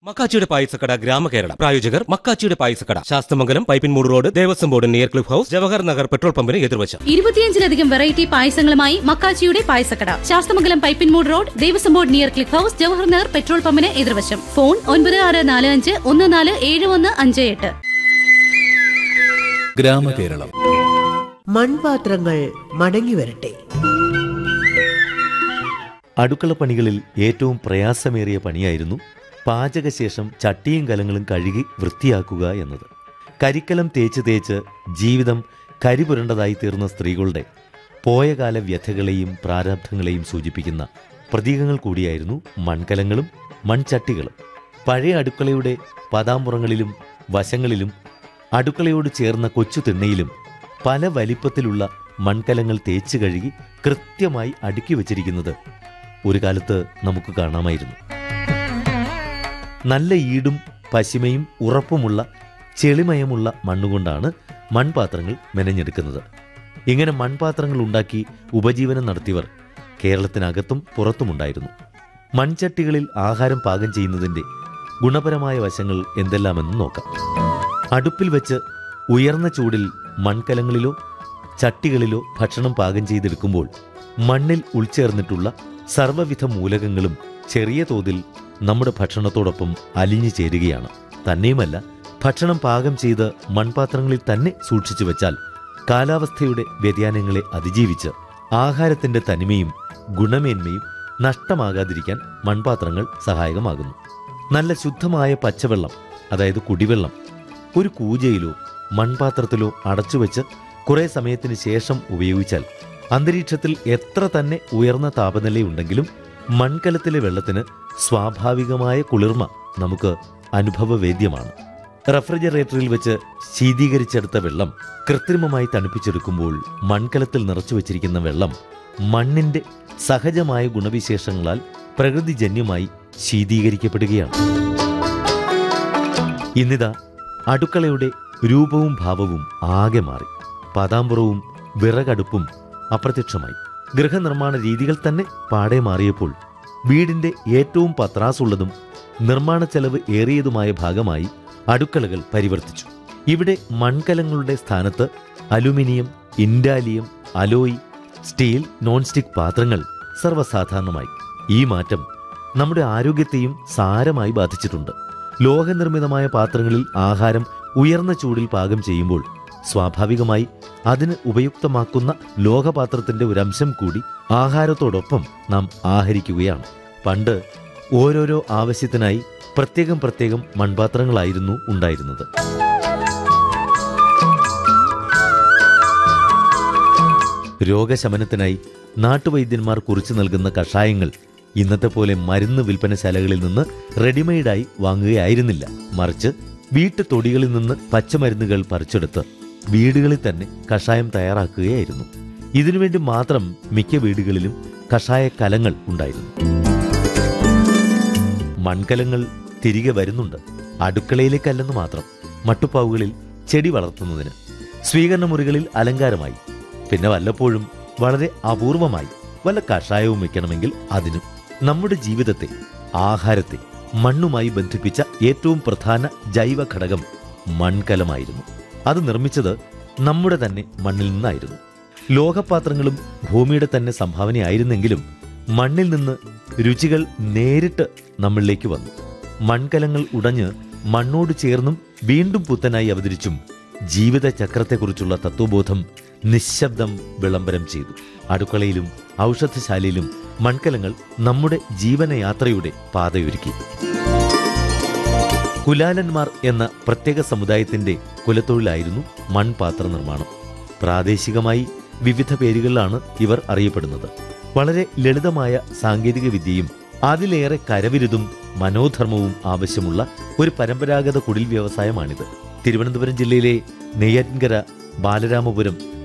മക്കാച്ചിയുടെ പായസക്കട ഗ്രാമകേരളം പ്രായോജകർ മക്കാച്ചിയുടെ പായസക്കട Sasthamangalam Pipinmoodu road Devaswom board near Cliff House Jawahar Nagar petrol പമ്പിന് എതിർവശം ഇരുപത്തിയഞ്ചിലധികം വെറൈറ്റി പായസങ്ങളുമായി മക്കാച്ചിയുടെ പായസക്കട Sasthamangalam Pipinmoodu road Devaswom board near Cliff House Jawahar Nagar petrol പമ്പിന് എതിർവശം ഫോൺ ഒൻപത് ആറ് നാല് അഞ്ച് ഒന്ന് നാല് ഏഴ് ഒന്ന് അഞ്ച് എട്ട് ഗ്രാമകേരളം മൺപാത്രങ്ങൾ മടങ്ങി വരട്ടെ അടുക്കള പണികളിൽ ഏറ്റവും പ്രയാസമേറിയ പണിയായിരുന്നു പാചകശേഷം ചട്ടിയും കലങ്ങളും കഴുകി വൃത്തിയാക്കുക എന്നത് കരിക്കലം തേച്ച് തേച്ച് ജീവിതം കരിപുരണ്ടതായി തീർന്ന സ്ത്രീകളുടെ പോയകാല വ്യഥകളെയും പ്രാരാബ്ധങ്ങളെയും സൂചിപ്പിക്കുന്ന പ്രതീകങ്ങൾ കൂടിയായിരുന്നു മൺകലങ്ങളും മൺചട്ടികളും പഴയ അടുക്കളയുടെ പതാമ്പുറങ്ങളിലും വശങ്ങളിലും അടുക്കളയോട് ചേർന്ന കൊച്ചു തിണ്ണയിലും പല വലിപ്പത്തിലുള്ള മൺകലങ്ങൾ തേച്ച് കഴുകി കൃത്യമായി അടുക്കി വച്ചിരിക്കുന്നത് ഒരു കാലത്ത് നമുക്ക് കാണാമായിരുന്നു നല്ല ഈടും പശിമയും ഉറപ്പുമുള്ള ചെളിമയമുള്ള മണ്ണുകൊണ്ടാണ് മൺപാത്രങ്ങൾ മെനഞ്ഞെടുക്കുന്നത് ഇങ്ങനെ മൺപാത്രങ്ങൾ ഉണ്ടാക്കി ഉപജീവനം നടത്തിയവർ കേരളത്തിനകത്തും പുറത്തുമുണ്ടായിരുന്നു മൺചട്ടികളിൽ ആഹാരം പാകം ചെയ്യുന്നതിൻ്റെ ഗുണപരമായ വശങ്ങൾ എന്തെല്ലാമെന്ന് നോക്കാം അടുപ്പിൽ വെച്ച് ഉയർന്ന ചൂടിൽ മൺകലങ്ങളിലോ ചട്ടികളിലോ ഭക്ഷണം പാകം ചെയ്തെടുക്കുമ്പോൾ മണ്ണിൽ ഉൾച്ചേർന്നിട്ടുള്ള സർവ്വവിധ മൂലകങ്ങളും ചെറിയ തോതിൽ നമ്മുടെ ഭക്ഷണത്തോടൊപ്പം അലിഞ്ഞു ചേരുകയാണ് തന്നെയുമല്ല ഭക്ഷണം പാകം ചെയ്ത് മൺപാത്രങ്ങളിൽ തന്നെ സൂക്ഷിച്ചു വെച്ചാൽ കാലാവസ്ഥയുടെ വ്യതിയാനങ്ങളെ അതിജീവിച്ച് ആഹാരത്തിന്റെ തനിമയും ഗുണമേന്മയും നഷ്ടമാകാതിരിക്കാൻ മൺപാത്രങ്ങൾ സഹായകമാകുന്നു നല്ല ശുദ്ധമായ പച്ചവെള്ളം അതായത് കുടിവെള്ളം ഒരു കൂജയിലോ മൺപാത്രത്തിലോ അടച്ചുവെച്ച് കുറെ സമയത്തിന് ശേഷം ഉപയോഗിച്ചാൽ അന്തരീക്ഷത്തിൽ എത്ര തന്നെ ഉയർന്ന താപനിലയുണ്ടെങ്കിലും മൺകലത്തിലെ വെള്ളത്തിന് സ്വാഭാവികമായ കുളിർമ നമുക്ക് അനുഭവവേദ്യമാണ് റെഫ്രിജറേറ്ററിൽ വെച്ച് ശീതീകരിച്ചെടുത്ത വെള്ളം കൃത്രിമമായി തണുപ്പിച്ചെടുക്കുമ്പോൾ മൺകലത്തിൽ നിറച്ചു വച്ചിരിക്കുന്ന വെള്ളം മണ്ണിന്റെ സഹജമായ ഗുണവിശേഷങ്ങളാൽ പ്രകൃതിജന്യമായി ശീതീകരിക്കപ്പെടുകയാണ് ഇന്നിതാ അടുക്കളയുടെ രൂപവും ഭാവവും ആകെ മാറി പതാമ്പുറവും വിറകടുപ്പും അപ്രത്യക്ഷമായി ഗൃഹനിർമ്മാണ രീതികൾ തന്നെ പാടെ മാറിയപ്പോൾ വീടിന്റെ ഏറ്റവും പത്രാസുള്ളതും നിർമ്മാണ ചെലവ് ഏറിയതുമായ ഭാഗമായി അടുക്കളകൾ പരിവർത്തിച്ചു ഇവിടെ മൺകലങ്ങളുടെ സ്ഥാനത്ത് aluminium Indalium alloy steel non stick പാത്രങ്ങൾ സർവ്വസാധാരണമായി ഈ മാറ്റം നമ്മുടെ ആരോഗ്യത്തെയും സാരമായി ബാധിച്ചിട്ടുണ്ട് ലോഹനിർമ്മിതമായ പാത്രങ്ങളിൽ ആഹാരം ഉയർന്ന ചൂടിൽ പാകം ചെയ്യുമ്പോൾ സ്വാഭാവികമായി അതിന് ഉപയുക്തമാക്കുന്ന ലോഹപാത്രത്തിന്റെ ഒരു അംശം കൂടി ആഹാരത്തോടൊപ്പം നാം ആഹരിക്കുകയാണ് പണ്ട് ഓരോരോ ആവശ്യത്തിനായി പ്രത്യേകം പ്രത്യേകം മൺപാത്രങ്ങളായിരുന്നു ഉണ്ടായിരുന്നത് രോഗശമനത്തിനായി നാട്ടുവൈദ്യന്മാർ കുറിച്ചു നൽകുന്ന കഷായങ്ങൾ ഇന്നത്തെ പോലെ മരുന്ന് വിൽപ്പനശാലകളിൽ നിന്ന് റെഡിമെയ്ഡായി വാങ്ങുകയായിരുന്നില്ല മറിച്ച് വീട്ടുതൊടികളിൽ നിന്ന് പച്ചമരുന്നുകൾ പറിച്ചെടുത്ത് വീടുകളിൽ തന്നെ കഷായം തയ്യാറാക്കുകയായിരുന്നു ഇതിനുവേണ്ടി മാത്രം മിക്ക വീടുകളിലും കഷായ കലങ്ങൾ ഉണ്ടായിരുന്നു മൺകലങ്ങൾ തിരികെ വരുന്നുണ്ട് അടുക്കളയിലേക്കല്ലെന്ന് മാത്രം മട്ടുപ്പാവുകളിൽ ചെടി വളർത്തുന്നതിന് സ്വീകരണ മുറികളിൽ അലങ്കാരമായി പിന്നെ വല്ലപ്പോഴും വളരെ അപൂർവമായി വല്ല കഷായവും വെക്കണമെങ്കിൽ അതിനും നമ്മുടെ ജീവിതത്തെ ആഹാരത്തെ മണ്ണുമായി ബന്ധിപ്പിച്ച ഏറ്റവും പ്രധാന ജൈവ ഘടകം മൺകലമായിരുന്നു അത് നിർമ്മിച്ചത് നമ്മുടെ തന്നെ മണ്ണിൽ നിന്നായിരുന്നു ലോഹപാത്രങ്ങളും ഭൂമിയുടെ തന്നെ സംഭാവനയായിരുന്നെങ്കിലും മണ്ണിൽ നിന്ന് രുചികൾ നേരിട്ട് നമ്മളിലേക്ക് വന്നു മൺകലങ്ങൾ ഉടഞ്ഞ് മണ്ണോട് ചേർന്നും വീണ്ടും പുത്തനായി അവതരിച്ചും ജീവിതചക്രത്തെക്കുറിച്ചുള്ള തത്വബോധം നിശബ്ദം വിളംബരം ചെയ്തു അടുക്കളയിലും ഔഷധശാലയിലും മൺകലങ്ങൾ നമ്മുടെ ജീവനയാത്രയുടെ പാതയൊരുക്കി കുലാലന്മാർ എന്ന പ്രത്യേക സമുദായത്തിന്റെ കുലത്തൊഴിലായിരുന്നു മൺപാത്ര നിർമ്മാണം പ്രാദേശികമായി വിവിധ പേരുകളിലാണ് ഇവർ അറിയപ്പെടുന്നത് വളരെ ലളിതമായ സാങ്കേതിക വിദ്യയും അതിലേറെ കരവിരുതും മനോധർമ്മവും ആവശ്യമുള്ള ഒരു പരമ്പരാഗത കുടിൽ വ്യവസായമാണിത് തിരുവനന്തപുരം ജില്ലയിലെ നെയ്യാറ്റിൻകര ബാലരാമപുരം